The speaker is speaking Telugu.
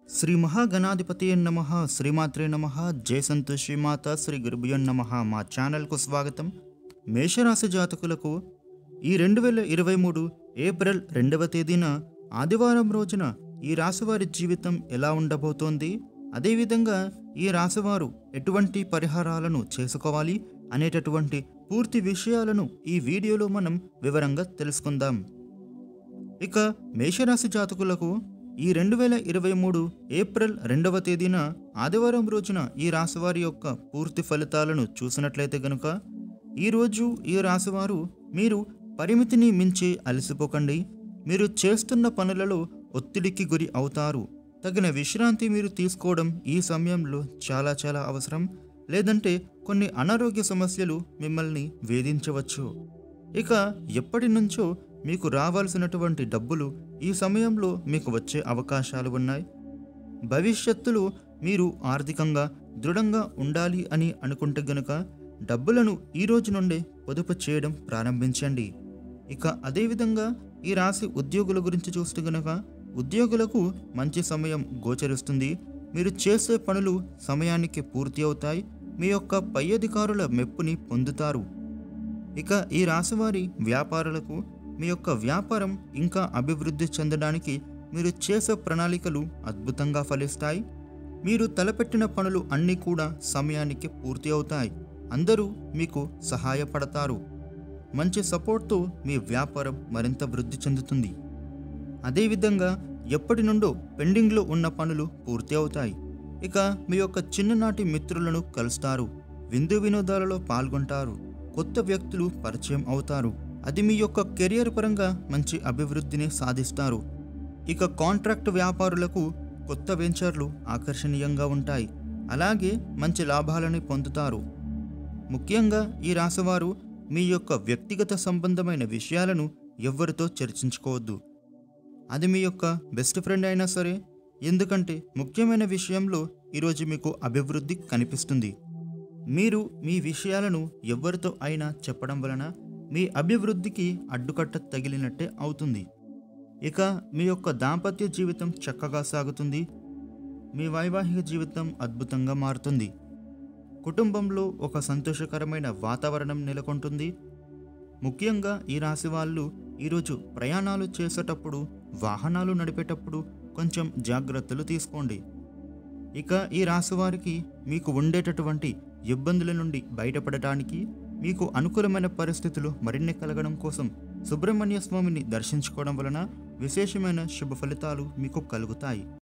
శ్రీ మహాగణాధిపతి నమ శ్రీమాత్రే నమ జయ సంతోషి మాత శ్రీ గురుభ్యో నమ మా ఛానల్కు స్వాగతం మేషరాశి జాతకులకు ఈ రెండు వేల ఇరవై మూడు ఏప్రిల్ రెండవ తేదీన ఆదివారం రోజున ఈ రాశివారి జీవితం ఎలా ఉండబోతోంది అదేవిధంగా ఈ రాశివారు ఎటువంటి పరిహారాలను చేసుకోవాలి అనేటటువంటి పూర్తి విషయాలను ఈ వీడియోలో మనం వివరంగా తెలుసుకుందాం ఇక మేషరాశి జాతకులకు ఈ రెండు వేల ఇరవై మూడు ఏప్రిల్ రెండవ తేదీన ఆదివారం రోజున ఈ రాశివారి యొక్క పూర్తి ఫలితాలను చూసినట్లయితే గనుక ఈరోజు ఈ రాశివారు మీరు పరిమితిని మించి అలసిపోకండి మీరు చేస్తున్న పనులలో ఒత్తిడికి గురి అవుతారు తగిన విశ్రాంతి మీరు తీసుకోవడం ఈ సమయంలో చాలా చాలా అవసరం లేదంటే కొన్ని అనారోగ్య సమస్యలు మిమ్మల్ని వేధించవచ్చు ఇక ఎప్పటి నుంచో మీకు రావాల్సినటువంటి డబ్బులు ఈ సమయంలో మీకు వచ్చే అవకాశాలు ఉన్నాయి భవిష్యత్తులో మీరు ఆర్థికంగా దృఢంగా ఉండాలి అని అనుకుంటే గనుక డబ్బులను ఈ రోజు నుండే పొదుపు చేయడం ప్రారంభించండి ఇక అదేవిధంగా ఈ రాశి ఉద్యోగుల గురించి చూస్తే గనుక ఉద్యోగులకు మంచి సమయం గోచరిస్తుంది మీరు చేసే పనులు సమయానికి పూర్తి అవుతాయి మీ యొక్క పై అధికారుల మెప్పుని పొందుతారు ఇక ఈ రాశివారి వ్యాపారులకు మీ యొక్క వ్యాపారం ఇంకా అభివృద్ధి చెందడానికి మీరు చేసే ప్రణాళికలు అద్భుతంగా ఫలిస్తాయి మీరు తలపెట్టిన పనులు అన్నీ కూడా సమయానికి పూర్తి అవుతాయి అందరూ మీకు సహాయపడతారు మంచి సపోర్ట్తో మీ వ్యాపారం మరింత వృద్ధి చెందుతుంది అదేవిధంగా ఎప్పటి నుండో పెండింగ్లో ఉన్న పనులు పూర్తి అవుతాయి ఇక మీ యొక్క చిన్ననాటి మిత్రులను కలుస్తారు విందు వినోదాలలో పాల్గొంటారు కొత్త వ్యక్తులు పరిచయం అవుతారు అది మీ యొక్క కెరియర్ పరంగా మంచి అభివృద్ధిని సాధిస్తారు ఇక కాంట్రాక్ట్ వ్యాపారులకు కొత్త వెంచర్లు ఆకర్షణీయంగా ఉంటాయి అలాగే మంచి లాభాలని పొందుతారు ముఖ్యంగా ఈ రాశివారు మీ యొక్క వ్యక్తిగత సంబంధమైన విషయాలను ఎవ్వరితో చర్చించుకోవద్దు అది మీ యొక్క బెస్ట్ ఫ్రెండ్ అయినా సరే ఎందుకంటే ముఖ్యమైన విషయంలో ఈరోజు మీకు అభివృద్ధి కనిపిస్తుంది మీరు మీ విషయాలను ఎవరితో అయినా చెప్పడం వలన మీ అభివృద్ధికి అడ్డుకట్ట తగిలినట్టే అవుతుంది ఇక మీ యొక్క దాంపత్య జీవితం చక్కగా సాగుతుంది మీ వైవాహిక జీవితం అద్భుతంగా మారుతుంది కుటుంబంలో ఒక సంతోషకరమైన వాతావరణం నెలకొంటుంది ముఖ్యంగా ఈ రాశి వాళ్ళు ఈరోజు ప్రయాణాలు చేసేటప్పుడు వాహనాలు నడిపేటప్పుడు కొంచెం జాగ్రత్తలు తీసుకోండి ఇక ఈ రాశి వారికి మీకు ఉండేటటువంటి ఇబ్బందుల నుండి బయటపడటానికి మీకు అనుకూలమైన పరిస్థితులు మరిన్ని కలగడం కోసం సుబ్రహ్మణ్య స్వామిని దర్శించుకోవడం వలన విశేషమైన శుభ ఫలితాలు మీకు కలుగుతాయి